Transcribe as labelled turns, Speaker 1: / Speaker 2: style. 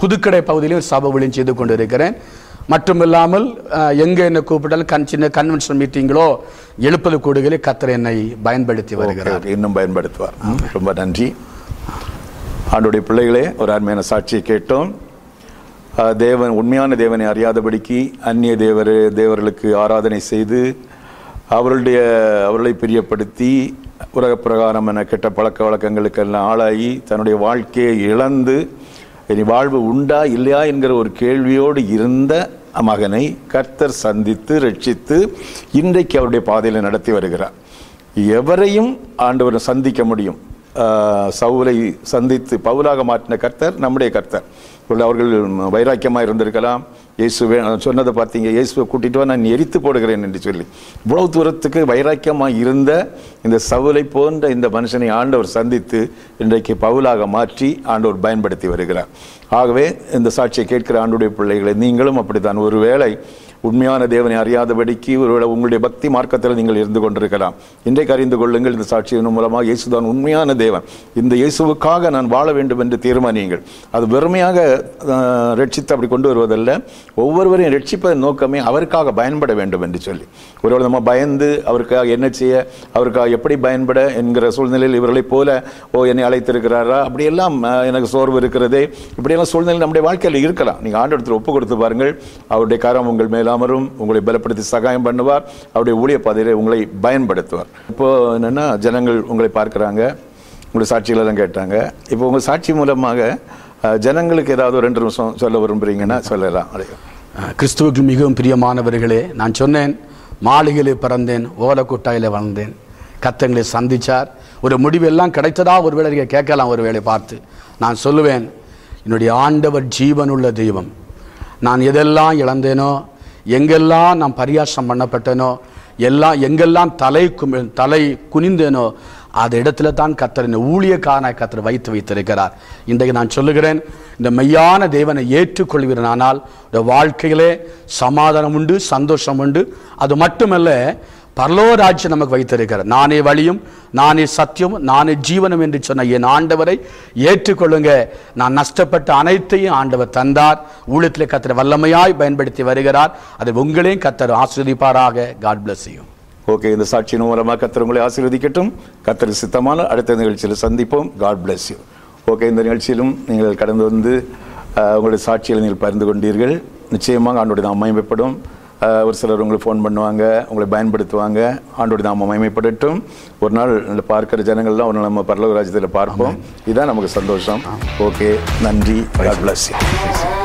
Speaker 1: புதுக்கடை பகுதியிலும் சபை ஊழியம் செய்து கொண்டிருக்கிறேன் மட்டுமில்லாமல் அஹ், எங்க என்ன கூப்பிட்டாலும் கண் சின்ன கன்வென்ஷன் மீட்டிங்களோ எழுப்பது கூடுகளை கத்தர் என்னை பயன்படுத்தி வருகிறார்
Speaker 2: ஓகே, இன்னும் பயன்படுத்துவார் ம், ரொம்ப நன்றி ஆண்டுடைய பிள்ளைகளே ஒரு அருமையான சாட்சியை கேட்டோம் ஆஹ், தேவன் உண்மையான தேவனை அறியாதபடிக்கு அந்நிய தேவர் தேவர்களுக்கு ஆராதனை செய்து அவர்களுடைய அவர்களை பிரியப்படுத்தி உலக பிரகாரமான கெட்ட பழக்க வழக்கங்களுக்கெல்லாம் ஆளாகி தன்னுடைய வாழ்க்கையை இழந்து இனி வாழ்வு உண்டா இல்லையா என்கிற ஒரு கேள்வியோடு இருந்த மகனை கர்த்தர் சந்தித்து ரட்சித்து இன்றைக்கு அவருடைய பாதையில் நடத்தி வருகிறார் எவரையும் ஆண்டவர் சந்திக்க முடியும் ஆஹ் சவுலை சந்தித்து பவுலாக மாற்றின கர்த்தர் நம்முடைய கர்த்தர் இப்பொழுது அவர்கள் வைராக்கியமாக இருந்திருக்கலாம் இயேசு வே- சொன்னதை பார்த்தீங்க இயேசுவை கூட்டிட்டு வா நான் எரித்து போடுகிறேன் என்று சொல்லி இவ்வளவு தூரத்துக்கு வைராக்கியமாக இருந்த இந்த சவுலை போன்ற இந்த மனுஷனை ஆண்டவர் சந்தித்து இன்றைக்கு பவுலாக மாற்றி ஆண்டவர் பயன்படுத்தி வருகிறார் ஆகவே இந்த சாட்சியை கேட்கிற ஆண்டுடைய பிள்ளைகளை நீங்களும் அப்படித்தான் ஒருவேளை உண்மையான தேவனை அறியாதபடிக்கு ஒருவேளை உங்களுடைய பக்தி மார்க்கத்தில் நீங்கள் இருந்து கொண்டிருக்கலாம் இன்றைக்கு அறிந்து கொள்ளுங்கள் இந்த சாட்சியின் மூலமாக இயேசுதான் உண்மையான தேவன் இந்த இயேசுவுக்காக நான் வாழ வேண்டும் என்று தீர்மானியுங்கள் அது வெறுமையாக ஆஹ், ரட்சித்து அப்படி கொண்டு வருவதல்ல ஒவ்வொருவரையும் ரட்சிப்பதன் நோக்கமே அவருக்காக பயன்பட வேண்டும் என்று சொல்லி ஒருவேளை நம்ம பயந்து அவருக்காக என்ன செய்ய அவருக்காக எப்படி பயன்பட என்கிற சூழ்நிலையில் இவர்களைப் போல ஓ என்னை அழைத்திருக்கிறாரா அப்படியெல்லாம் ஆஹ், எனக்கு சோர்வு இருக்கிறதே இப்படியெல்லாம் சூழ்நிலை நம்முடைய வாழ்க்கையில் இருக்கலாம் நீங்கள் ஆண்டவரத்தில் ஒப்பு கொடுத்து பாருங்கள் அவருடைய கரம் உங்கள் மேல் அமரும் உங்களை பலப்படுத்தி சகாயம் பண்ணுவார் அவருடைய ஊழிய பாதையிலே உங்களை பயன்படுத்துவார் இப்போ என்னன்னா ஜனங்கள் உங்களை பார்க்குறாங்க உங்களுடைய சாட்சிகள் எல்லாம் கேட்டாங்க இப்போ உங்கள் சாட்சி மூலமாக ஆஹ், ஜனங்களுக்கு ஏதாவது ஒரு ரெண்டு நிமிஷம் சொல்ல விரும்புறீங்கன்னா சொல்லலாம் அடையும்
Speaker 1: அஹ், கிறிஸ்துவுக்கு மிகவும் பிரியமானவர்களே நான் சொன்னேன் மாளிகையிலே பிறந்தேன் ஓலக்குட்டாயிலே வளர்ந்தேன் கத்தங்களை சந்திச்சார் ஒரு முடிவு எல்லாம் கிடைத்ததா ஒருவேளை நீங்க கேட்கலாம் ஒருவேளை பார்த்து நான் சொல்லுவேன் என்னுடைய ஆண்டவர் ஜீவனுள்ள தெய்வம் நான் எதெல்லாம் இழந்தேனோ எங்கெல்லாம் நான் பரியாசம் பண்ணப்பட்டேனோ எல்லாம் எங்கெல்லாம் தலை குமி தலை குனிந்தேனோ அந்த இடத்துல தான் கத்தர் இந்த ஊழியக்காரனாய் கத்தர் வைத்து வைத்திருக்கிறார் இன்றைக்கு நான் சொல்லுகிறேன் இந்த மெய்யான தேவனை ஏற்றுக்கொள்வீரனானால் இந்த வாழ்க்கையிலே சமாதானம் உண்டு சந்தோஷம் உண்டு அது மட்டுமல்ல பரலோக ராஜ்யம் நமக்கு வைத்திருக்கிறார் நானே வழியும் நானே சத்தியம் நானே ஜீவனம் என்று சொன்ன என் ஆண்டவரை ஏற்றுக்கொள்ளுங்க நான் நஷ்டப்பட்ட அனைத்தையும் ஆண்டவர் தந்தார் ஊழியத்திலே கத்தர் வல்லமையாய் பயன்படுத்தி வருகிறார் அதை உங்களையும் கத்தர் ஆசீர்வதிப்பாராக காட் bless you
Speaker 2: ஓகே இந்த சாட்சியின் மூலமாக கத்தர் உங்களை ஆசீர்வதிக்கட்டும் கத்தர் சித்தமான அடுத்த நிகழ்ச்சியில் சந்திப்போம் காட் bless யூ ஓகே இந்த நிகழ்ச்சியிலும் நீங்கள் கடந்து வந்து அஹ், உங்களுடைய சாட்சியில் நீங்கள் பகிர்ந்து கொண்டீர்கள் நிச்சயமாக ஆண்டோடைய நாம் மகிமைப்படும் அஹ், ஒரு சிலர் உங்களுக்கு ஃபோன் பண்ணுவாங்க உங்களை பயன்படுத்துவாங்க ஆண்டோடைய நாம மகிமைப்படட்டும் ஒரு நாள் இந்த பார்க்கிற ஜனங்கள்லாம் ஒரு நாள் நம்ம பரலோக ராஜ்யத்தில் பார்ப்போம் இதுதான் நமக்கு சந்தோஷம் ஓகே நன்றி காட் bless யூ